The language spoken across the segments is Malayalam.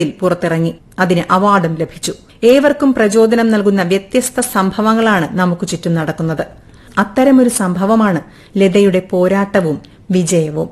പുറത്തിറങ്ങി അതിന് അവാർഡും ലഭിച്ചു ഏവർക്കും പ്രചോദനം നൽകുന്ന വ്യത്യസ്ത സംഭവങ്ങളാണ് നമുക്ക് ചുറ്റും നടക്കുന്നത് അത്തരമൊരു സംഭവമാണ് ലതയുടെ പോരാട്ടവും വിജയവും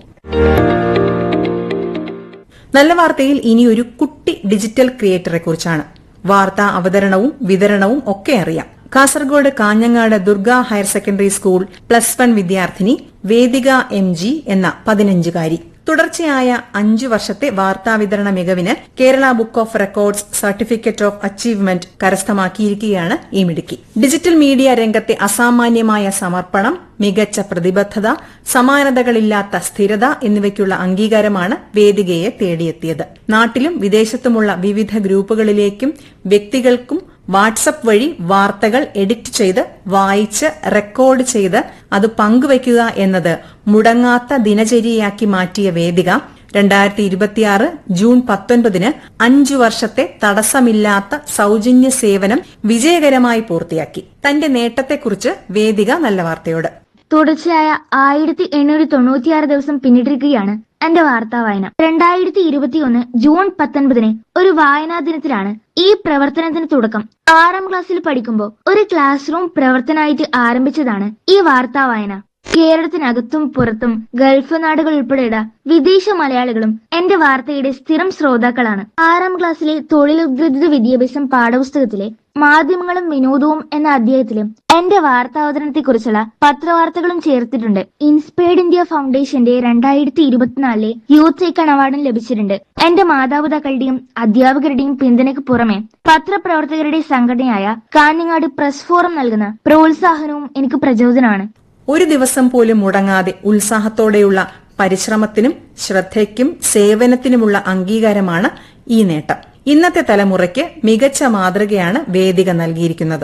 നല്ല വാർത്തയിൽ ഇനി ഒരു കുട്ടി ഡിജിറ്റൽ ക്രിയേറ്ററെ കുറിച്ചാണ് വാർത്താ അവതരണവും വിതരണവും ഒക്കെ അറിയാം Kasaragod Kanhangad Durga higher secondary school plus one വിദ്യാർത്ഥിനി വേദിക എം ജി എന്ന പതിനഞ്ചുകാരി തുടർച്ചയായ അഞ്ചു വർഷത്തെ വാർത്താവിതരണ മികവിന് Kerala book of records certificate of achievement കരസ്ഥമാക്കിയിരിക്കുകയാണ് ഈ മിടുക്കി ഡിജിറ്റൽ മീഡിയ രംഗത്തെ അസാമാന്യമായ സമർപ്പണം മികച്ച പ്രതിബദ്ധത സമാനതകളില്ലാത്ത സ്ഥിരത എന്നിവയ്ക്കുള്ള അംഗീകാരമാണ് വേദികയെ തേടിയെത്തിയത് നാട്ടിലും വിദേശത്തുമുള്ള വിവിധ ഗ്രൂപ്പുകളിലേക്കും വ്യക്തികൾക്കും വാട്സപ്പ് വഴി വാർത്തകൾ എഡിറ്റ് ചെയ്ത് വായിച്ച് റെക്കോർഡ് ചെയ്ത് അത് പങ്കുവയ്ക്കുക എന്നത് മുടങ്ങാത്ത ദിനചര്യയാക്കി മാറ്റിയ വേദിക രണ്ടായിരത്തി ഇരുപത്തിയാറ് ജൂൺ പത്തൊൻപതിന് അഞ്ചു വർഷത്തെ തടസ്സമില്ലാത്ത സൌജന്യ സേവനം വിജയകരമായി പൂർത്തിയാക്കി തന്റെ നേട്ടത്തെക്കുറിച്ച് വേദിക നല്ല വാർത്തയോട് തുടർച്ചയായ ആയിരത്തി എണ്ണൂറ്റി തൊണ്ണൂറ്റിയാറ് ദിവസം പിന്നിട്ടിരിക്കുകയാണ് എന്റെ വാർത്താ വായന രണ്ടായിരത്തി ഇരുപത്തിയൊന്ന് ജൂൺ പത്തൊൻപതിന് ഒരു വായനാ ദിനത്തിലാണ് ഈ പ്രവർത്തനത്തിന് തുടക്കം ആറാം ക്ലാസ്സിൽ പഠിക്കുമ്പോൾ ഒരു ക്ലാസ് റൂം പ്രവർത്തനമായിട്ട് ആരംഭിച്ചതാണ് ഈ വാർത്താ വായന കേരളത്തിനകത്തും പുറത്തും ഗൾഫ് നാടുകൾ ഉൾപ്പെടെയുള്ള വിദേശ മലയാളികളും എന്റെ വാർത്തയുടെ സ്ഥിരം ശ്രോതാക്കളാണ് ആറാം ക്ലാസ്സിലെ തൊഴിലുദ്ഗ്രഥിത വിദ്യാഭ്യാസം പാഠപുസ്തകത്തിലെ മാധ്യമങ്ങളും വിനോദവും എന്ന അധ്യായത്തിലും എന്റെ വാർത്താവതരണത്തെ കുറിച്ചുള്ള പത്രവാർത്തകളും ചേർത്തിട്ടുണ്ട് ഇൻസ്പയർഡ് ഇന്ത്യ ഫൗണ്ടേഷന്റെ രണ്ടായിരത്തി ഇരുപത്തിനാലിലെ യൂത്ത് ഐക്കൺ അവാർഡും ലഭിച്ചിട്ടുണ്ട് എന്റെ മാതാപിതാക്കളുടെയും അധ്യാപകരുടെയും പിന്തുണയ്ക്ക് പുറമെ പത്രപ്രവർത്തകരുടെ സംഘടനയായ കാഞ്ഞങ്ങാട് പ്രസ് ഫോറം നൽകുന്ന പ്രോത്സാഹനവും എനിക്ക് പ്രചോദനമാണ് ഒരു ദിവസം പോലും മുടങ്ങാതെ ഉത്സാഹത്തോടെയുള്ള പരിശ്രമത്തിനും ശ്രദ്ധയ്ക്കും സേവനത്തിനുമുള്ള അംഗീകാരമാണ് ഈ നേട്ടം ഇന്നത്തെ തലമുറയ്ക്ക് മികച്ച മാതൃകയാണ് വേദിക നൽകിയിരിക്കുന്നത്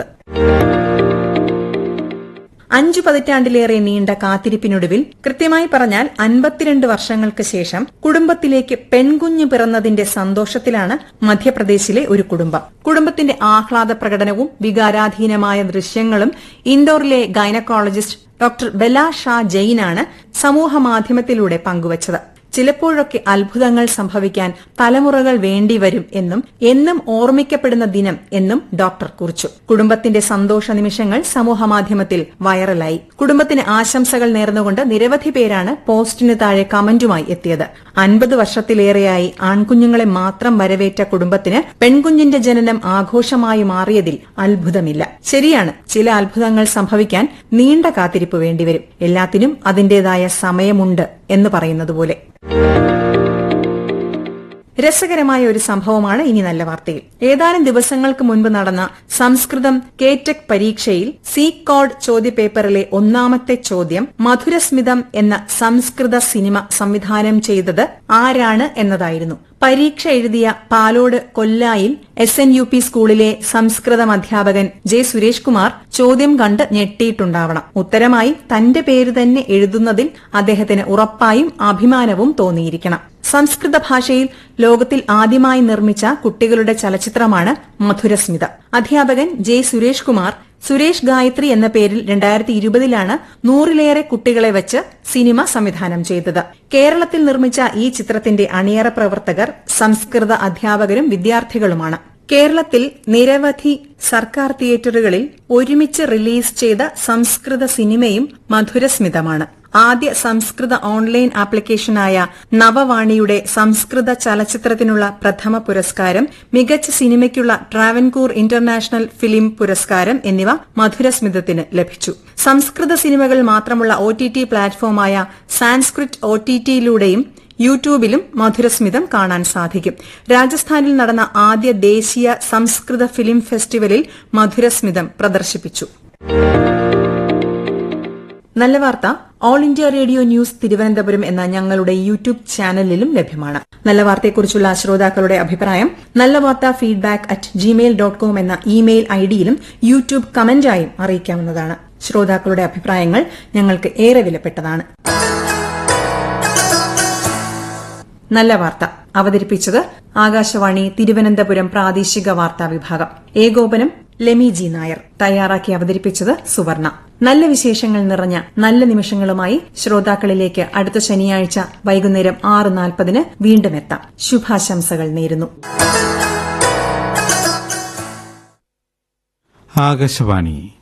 അഞ്ചു പതിറ്റാണ്ടിലേറെ നീണ്ട കാത്തിരിപ്പിനൊടുവിൽ കൃത്യമായി പറഞ്ഞാൽ അൻപത്തിരണ്ട് വർഷങ്ങൾക്ക് ശേഷം കുടുംബത്തിലേക്ക് പെൺകുഞ്ഞു പിറന്നതിന്റെ സന്തോഷത്തിലാണ് മധ്യപ്രദേശിലെ ഒരു കുടുംബം കുടുംബത്തിന്റെ ആഹ്ലാദ പ്രകടനവും വികാരാധീനമായ ദൃശ്യങ്ങളും ഇൻഡോറിലെ ഗൈനക്കോളജിസ്റ്റ് ഡോക്ടർ ബെല ഷാ ജെയിനാണ് സമൂഹമാധ്യമത്തിലൂടെ പങ്കുവച്ചത് ചിലപ്പോഴൊക്കെ അത്ഭുതങ്ങൾ സംഭവിക്കാൻ തലമുറകൾ വേണ്ടിവരും എന്നും എന്നും ഓർമ്മിക്കപ്പെടുന്ന ദിനം എന്നും ഡോക്ടർ കുറിച്ചു കുടുംബത്തിന്റെ സന്തോഷ നിമിഷങ്ങൾ സമൂഹമാധ്യമത്തിൽ വൈറലായി കുടുംബത്തിന് ആശംസകൾ നേർന്നുകൊണ്ട് നിരവധി പേരാണ് പോസ്റ്റിന് താഴെ കമന്റുമായി എത്തിയത് അൻപത് വർഷത്തിലേറെയായി ആൺകുഞ്ഞുങ്ങളെ മാത്രം വരവേറ്റ കുടുംബത്തിന് പെൺകുഞ്ഞിന്റെ ജനനം ആഘോഷമായി മാറിയതിൽ അത്ഭുതമില്ല ശരിയാണ് ചില അത്ഭുതങ്ങൾ സംഭവിക്കാൻ നീണ്ട കാത്തിരിപ്പ് വേണ്ടിവരും എല്ലാത്തിനും അതിന്റേതായ സമയമുണ്ട് എന്ന് പറയുന്നതുപോലെ രസകരമായ ഒരു സംഭവമാണ് ഇനി നല്ല വാർത്തയിൽ ഏതാനും ദിവസങ്ങൾക്ക് മുൻപ് നടന്ന സംസ്കൃതം കേറ്റക് പരീക്ഷയിൽ സി കോഡ് ചോദ്യപേപ്പറിലെ ഒന്നാമത്തെ ചോദ്യം മധുരസ്മിതം എന്ന സംസ്കൃത സിനിമ സംവിധാനം ചെയ്തത് ആരാണ് എന്നതായിരുന്നു പരീക്ഷ എഴുതിയ പാലോട് കൊല്ലായിൽ എസ് എൻ യു പി സ്കൂളിലെ സംസ്കൃതം അധ്യാപകൻ ജെ സുരേഷ് കുമാർ ചോദ്യം കണ്ട് ഞെട്ടിയിട്ടുണ്ടാവണം ഉത്തരമായി തന്റെ പേര് തന്നെ എഴുതുന്നതിൽ അദ്ദേഹത്തിന് ഉറപ്പായും അഭിമാനവും തോന്നിയിരിക്കണം സംസ്കൃത ഭാഷയിൽ ലോകത്തിൽ ആദ്യമായി നിർമ്മിച്ച കുട്ടികളുടെ ചലച്ചിത്രമാണ് മധുരസ്മിത അധ്യാപകൻ ജെ സുരേഷ് കുമാർ സുരേഷ് ഗായത്രി എന്ന പേരിൽ രണ്ടായിരത്തി ഇരുപതിലാണ് നൂറിലേറെ കുട്ടികളെ വെച്ച് സിനിമ സംവിധാനം ചെയ്തത് കേരളത്തിൽ നിർമ്മിച്ച ഈ ചിത്രത്തിന്റെ അണിയറ പ്രവർത്തകർ സംസ്കൃത അധ്യാപകരും വിദ്യാർത്ഥികളുമാണ് കേരളത്തിൽ നിരവധി സർക്കാർ തിയേറ്ററുകളിൽ ഒരുമിച്ച് റിലീസ് ചെയ്ത സംസ്കൃത സിനിമയും മധുരസ്മിതമാണ് ആദ്യ സംസ്കൃത ഓൺലൈൻ ആപ്ലിക്കേഷനായ നവവാണിയുടെ സംസ്കൃത ചലച്ചിത്രത്തിനുള്ള പ്രഥമ പുരസ്കാരം മികച്ച സിനിമയ്ക്കുള്ള ട്രാവൻകൂർ ഇന്റർനാഷണൽ ഫിലിം പുരസ്കാരം എന്നിവ മധുരസ്മിതത്തിന് ലഭിച്ചു സംസ്കൃത സിനിമകൾ മാത്രമുള്ള ഒ ടി ടി പ്ലാറ്റ്ഫോമായ സാൻസ്ക്രിറ്റ് ഒ ടി ടിയിലൂടെയും യൂട്യൂബിലും മധുരസ്മിതം കാണാൻ സാധിക്കും രാജസ്ഥാനിൽ നടന്ന ആദ്യ ദേശീയ സംസ്കൃത ഫിലിം ഫെസ്റ്റിവലിൽ മധുരസ്മിതം പ്രദർശിപ്പിച്ചു നല്ല വാർത്ത All India Radio news Thiruvananthapuram എന്ന ഞങ്ങളുടെ യൂട്യൂബ് ചാനലിലും ലഭ്യമാണ് നല്ല വാർത്തയെക്കുറിച്ചുള്ള ശ്രോതാക്കളുടെ അഭിപ്രായം നല്ല വാർത്ത feedback at Gmail dot com എന്ന ഇമെയിൽ ഐഡിയിലും യൂട്യൂബ് കമന്റായും അറിയിക്കാവുന്നതാണ് ശ്രോതാക്കളുടെ അഭിപ്രായങ്ങൾ ഞങ്ങൾക്ക് ഏറെ വിലപ്പെട്ടതാണ് നല്ല വാർത്ത അവതരിപ്പിച്ചത് ആകാശവാണി തിരുവനന്തപുരം പ്രാദേശിക വാർത്താ വിഭാഗം ഏകോപനം ലെമി ജി നായർ തയ്യാറാക്കി അവതരിപ്പിച്ചത് സുവർണ നല്ല വിശേഷങ്ങൾ നിറഞ്ഞ നല്ല നിമിഷങ്ങളുമായി ശ്രോതാക്കളിലേക്ക് അടുത്ത ശനിയാഴ്ച വൈകുന്നേരം ആറ് നാൽപ്പതിന് വീണ്ടും എത്താം ശുഭാശംസകൾ നേരുന്നു ആകാശവാണി